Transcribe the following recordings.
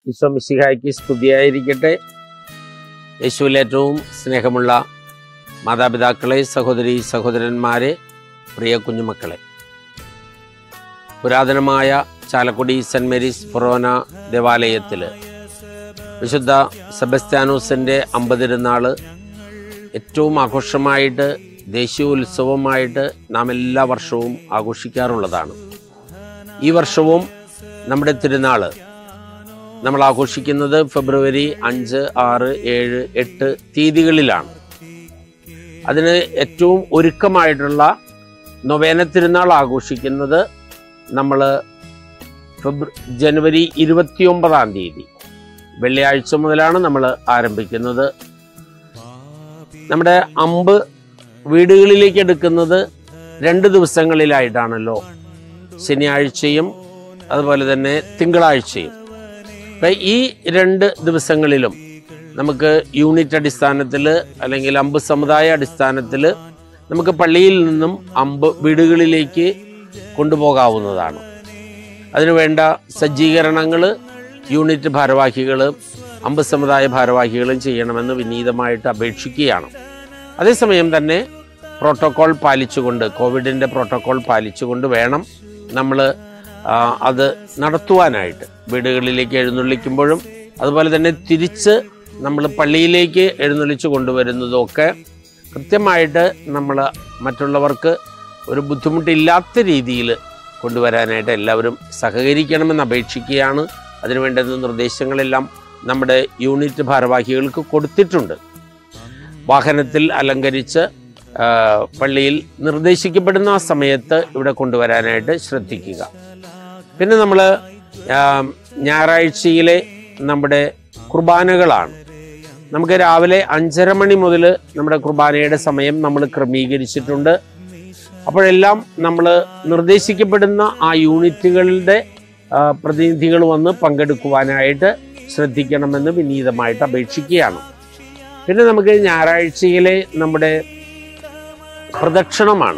ഈശോ മിശിഹായ്ക്ക് സ്തുതിയായിരിക്കട്ടെ യേശുവിൽ ഏറ്റവും സ്നേഹമുള്ള മാതാപിതാക്കളെ സഹോദരി സഹോദരന്മാരെ പ്രിയ കുഞ്ഞുമക്കളെ പുരാതനമായ ചാലക്കുടി സെൻറ് മേരീസ് ഫൊറോന ദേവാലയത്തിൽ വിശുദ്ധ സെബസ്ത്യാനോസിൻ്റെ അമ്പതിരുന്നാള് ഏറ്റവും ആഘോഷമായിട്ട് ദേശീയ ഉത്സവമായിട്ട് നാം എല്ലാ വർഷവും ആഘോഷിക്കാറുള്ളതാണ് ഈ വർഷവും നമ്മുടെ തിരുനാള് നമ്മൾ ആഘോഷിക്കുന്നത് ഫെബ്രുവരി അഞ്ച് ആറ് ഏഴ് എട്ട് തീയതികളിലാണ് അതിന് ഏറ്റവും ഒരുക്കമായിട്ടുള്ള നൊവേന തിരുനാൾ ആഘോഷിക്കുന്നത് നമ്മൾ ഫെബ്രു ജനുവരി ഇരുപത്തിയൊമ്പതാം തീയതി വെള്ളിയാഴ്ച മുതലാണ് നമ്മൾ ആരംഭിക്കുന്നത് നമ്മുടെ അമ്പ് വീടുകളിലേക്ക് എടുക്കുന്നത് രണ്ട് ദിവസങ്ങളിലായിട്ടാണല്ലോ ശനിയാഴ്ചയും അതുപോലെ തന്നെ തിങ്കളാഴ്ചയും അപ്പം ഈ രണ്ട് ദിവസങ്ങളിലും നമുക്ക് യൂണിറ്റ് അടിസ്ഥാനത്തിൽ അല്ലെങ്കിൽ അമ്പ് സമുദായ അടിസ്ഥാനത്തിൽ നമുക്ക് പള്ളിയിൽ നിന്നും അമ്പ് വീടുകളിലേക്ക് കൊണ്ടുപോകാവുന്നതാണ് അതിനുവേണ്ട സജ്ജീകരണങ്ങൾ യൂണിറ്റ് ഭാരവാഹികൾ അമ്പ് സമുദായ ഭാരവാഹികളും ചെയ്യണമെന്ന് വിനീതമായിട്ട് അപേക്ഷിക്കുകയാണ് അതേസമയം തന്നെ പ്രോട്ടോകോൾ പാലിച്ചുകൊണ്ട് കോവിഡിൻ്റെ പ്രോട്ടോകോൾ പാലിച്ചുകൊണ്ട് വേണം നമ്മൾ അത് നടത്തുവാനായിട്ട് വീടുകളിലേക്ക് എഴുന്നള്ളിക്കുമ്പോഴും അതുപോലെ തന്നെ തിരിച്ച് നമ്മൾ പള്ളിയിലേക്ക് എഴുന്നള്ളിച്ച് കൊണ്ടുവരുന്നതും ഒക്കെ കൃത്യമായിട്ട് നമ്മൾ മറ്റുള്ളവർക്ക് ഒരു ബുദ്ധിമുട്ടില്ലാത്ത രീതിയിൽ കൊണ്ടുവരാനായിട്ട് എല്ലാവരും സഹകരിക്കണമെന്ന് അപേക്ഷിക്കുകയാണ് അതിനുവേണ്ടുന്ന നിർദ്ദേശങ്ങളെല്ലാം നമ്മുടെ യൂണിറ്റ് ഭാരവാഹികൾക്ക് കൊടുത്തിട്ടുണ്ട് വാഹനത്തിൽ അലങ്കരിച്ച് ആ, പള്ളിയിൽ നിർദ്ദേശിക്കപ്പെടുന്ന ആ സമയത്ത് ഇവിടെ കൊണ്ടുവരാനായിട്ട് ശ്രദ്ധിക്കുക പിന്നെ നമ്മൾ ഞായറാഴ്ചയിലെ നമ്മുടെ കുർബാനകളാണ് നമുക്ക് രാവിലെ അഞ്ചര മണി മുതൽ നമ്മുടെ കുർബാനയുടെ സമയം നമ്മൾ ക്രമീകരിച്ചിട്ടുണ്ട് അപ്പോഴെല്ലാം നമ്മൾ നിർദ്ദേശിക്കപ്പെടുന്ന ആ യൂണിറ്റുകളുടെ ആ, പ്രതിനിധികൾ വന്ന് പങ്കെടുക്കുവാനായിട്ട് ശ്രദ്ധിക്കണമെന്ന് വിനീതമായിട്ട് അപേക്ഷിക്കുകയാണ് പിന്നെ നമുക്ക് ഞായറാഴ്ചയിലെ നമ്മുടെ പ്രദക്ഷിണമാണ്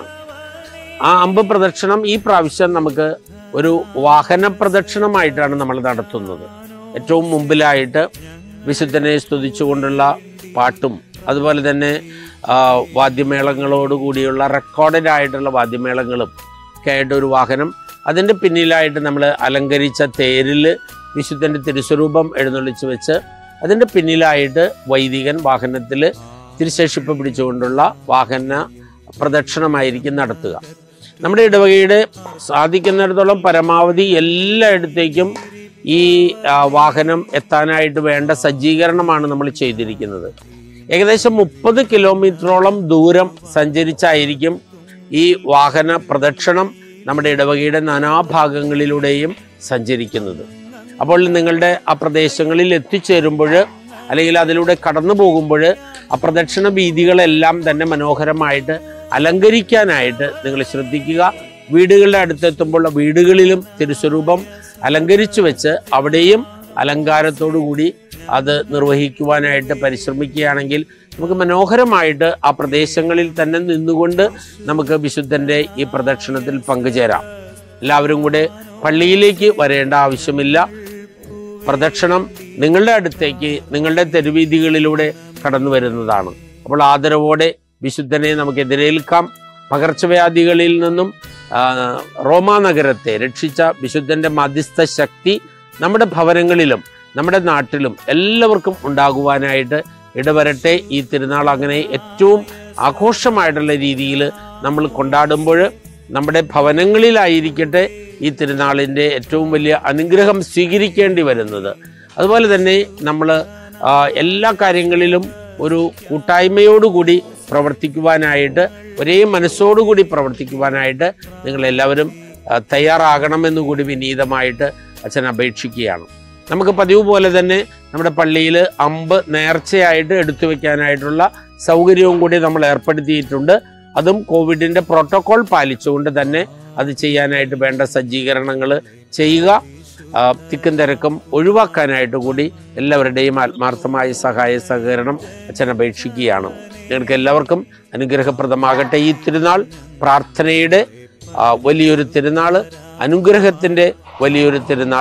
ആ അമ്പ് പ്രദക്ഷിണം ഈ പ്രാവശ്യം നമുക്ക് ഒരു വാഹന പ്രദക്ഷിണമായിട്ടാണ് നമ്മൾ നടത്തുന്നത് ഏറ്റവും മുമ്പിലായിട്ട് വിശുദ്ധനെ സ്തുതിച്ചുകൊണ്ടുള്ള പാട്ടും അതുപോലെ തന്നെ ആ, വാദ്യമേളങ്ങളോടുകൂടിയുള്ള റെക്കോർഡഡ് ആയിട്ടുള്ള വാദ്യമേളങ്ങളും ഒക്കെ ആയിട്ട് ഒരു വാഹനം അതിൻ്റെ പിന്നിലായിട്ട് നമ്മൾ അലങ്കരിച്ച തേരിൽ വിശുദ്ധൻ്റെ തിരുസ്വരൂപം എഴുന്നള്ളിച്ച് വെച്ച് അതിൻ്റെ പിന്നിലായിട്ട് വൈദികൻ വാഹനത്തിൽ തിരുശേഷിപ്പ് പിടിച്ചുകൊണ്ടുള്ള വാഹന പ്രദക്ഷിണമായിരിക്കും നടത്തുക നമ്മുടെ ഇടവകയുടെ സാധിക്കുന്നിടത്തോളം പരമാവധി എല്ലായിടത്തേക്കും ഈ ആ, വാഹനം എത്താനായിട്ട് വേണ്ട സജ്ജീകരണമാണ് നമ്മൾ ചെയ്തിരിക്കുന്നത് ഏകദേശം മുപ്പത് കിലോമീറ്ററോളം ദൂരം സഞ്ചരിച്ചായിരിക്കും ഈ വാഹന പ്രദക്ഷിണം നമ്മുടെ ഇടവകയുടെ നാനാഭാഗങ്ങളിലൂടെയും സഞ്ചരിക്കുന്നത് അപ്പോൾ നിങ്ങളുടെ ആ പ്രദേശങ്ങളിൽ എത്തിച്ചേരുമ്പോൾ അല്ലെങ്കിൽ അതിലൂടെ കടന്നു പോകുമ്പോൾ ആ പ്രദക്ഷിണ വീതികളെല്ലാം തന്നെ മനോഹരമായിട്ട് അലങ്കരിക്കാനായിട്ട് നിങ്ങൾ ശ്രദ്ധിക്കുക വീടുകളുടെ അടുത്തെത്തുമ്പോൾ ആ വീടുകളിലും തിരുസ്വരൂപം അലങ്കരിച്ചു വെച്ച് അവിടെയും അലങ്കാരത്തോടു കൂടി അത് നിർവഹിക്കുവാനായിട്ട് പരിശ്രമിക്കുകയാണെങ്കിൽ നമുക്ക് മനോഹരമായിട്ട് ആ പ്രദേശങ്ങളിൽ തന്നെ നിന്നുകൊണ്ട് നമുക്ക് വിശുദ്ധന്റെ ഈ പ്രദക്ഷിണത്തിൽ പങ്കുചേരാം എല്ലാവരും കൂടെ പള്ളിയിലേക്ക് വരേണ്ട ആവശ്യമില്ല പ്രദക്ഷിണം നിങ്ങളുടെ അടുത്തേക്ക് നിങ്ങളുടെ തെരുവീതികളിലൂടെ കടന്നു വരുന്നതാണ് അപ്പോൾ ആദരവോടെ വിശുദ്ധനെ നമുക്ക് എതിരേൽക്കാം പകർച്ചവ്യാധികളിൽ നിന്നും ആ, റോമാ നഗരത്തെ രക്ഷിച്ച വിശുദ്ധന്റെ മധ്യസ്ഥ ശക്തി നമ്മുടെ ഭവനങ്ങളിലും നമ്മുടെ നാട്ടിലും എല്ലാവർക്കും ഉണ്ടാകുവാനായിട്ട് ഇടവരട്ടെ ഈ തിരുനാൾ അങ്ങനെ ഏറ്റവും ആഘോഷമായിട്ടുള്ള രീതിയിൽ നമ്മൾ കൊണ്ടാടുമ്പോൾ നമ്മുടെ ഭവനങ്ങളിലായിരിക്കട്ടെ ഈ തിരുനാളിൻ്റെ ഏറ്റവും വലിയ അനുഗ്രഹം സ്വീകരിക്കേണ്ടി വരുന്നത് അതുപോലെ തന്നെ നമ്മൾ എല്ലാ കാര്യങ്ങളിലും ഒരു കൂട്ടായ്മയോടുകൂടി പ്രവർത്തിക്കുവാനായിട്ട് ഒരേ മനസ്സോടുകൂടി പ്രവർത്തിക്കുവാനായിട്ട് നിങ്ങളെല്ലാവരും ആ, തയ്യാറാകണമെന്ന് കൂടി വിനീതമായിട്ട് അച്ഛൻ അപേക്ഷിക്കുകയാണ് നമുക്ക് പതിവ് പോലെ തന്നെ നമ്മുടെ പള്ളിയിൽ അമ്പ് നേർച്ചയായിട്ട് എടുത്തു വെക്കാനായിട്ടുള്ള സൗകര്യവും കൂടി നമ്മൾ ഏർപ്പെടുത്തിയിട്ടുണ്ട് അതും കോവിഡിന്റെ പ്രോട്ടോകോൾ പാലിച്ചുകൊണ്ട് തന്നെ അത് ചെയ്യാനായിട്ട് വേണ്ട സജ്ജീകരണങ്ങൾ ചെയ്യുക ആ, തിക്കും തിരക്കും ഒഴിവാക്കാനായിട്ട് കൂടി എല്ലാവരുടെയും ആത്മാർത്ഥമായ സഹായ സഹകരണം അച്ഛൻ അപേക്ഷിക്കുകയാണ് നിങ്ങൾക്ക് എല്ലാവർക്കും അനുഗ്രഹപ്രദമാകട്ടെ ഈ തിരുനാൾ പ്രാർത്ഥനയുടെ ആ, വലിയൊരു തിരുനാള് അനുഗ്രഹത്തിന്റെ വലിയൊരു തിരുനാള്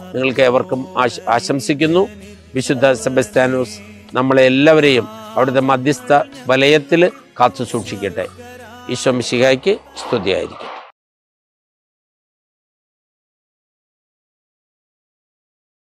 നിങ്ങൾക്ക് ഏവർക്കും ആശ- ആശംസിക്കുന്നു വിശുദ്ധ സെബസ്ത്യാനോസ് നമ്മളെ എല്ലാവരെയും അവിടുത്തെ മധ്യസ്ഥ വലയത്തിൽ കാത്തു സൂക്ഷിക്കട്ടെ ഈശോ മിശിഹായ്ക്ക് സ്തുതിയായിരിക്കും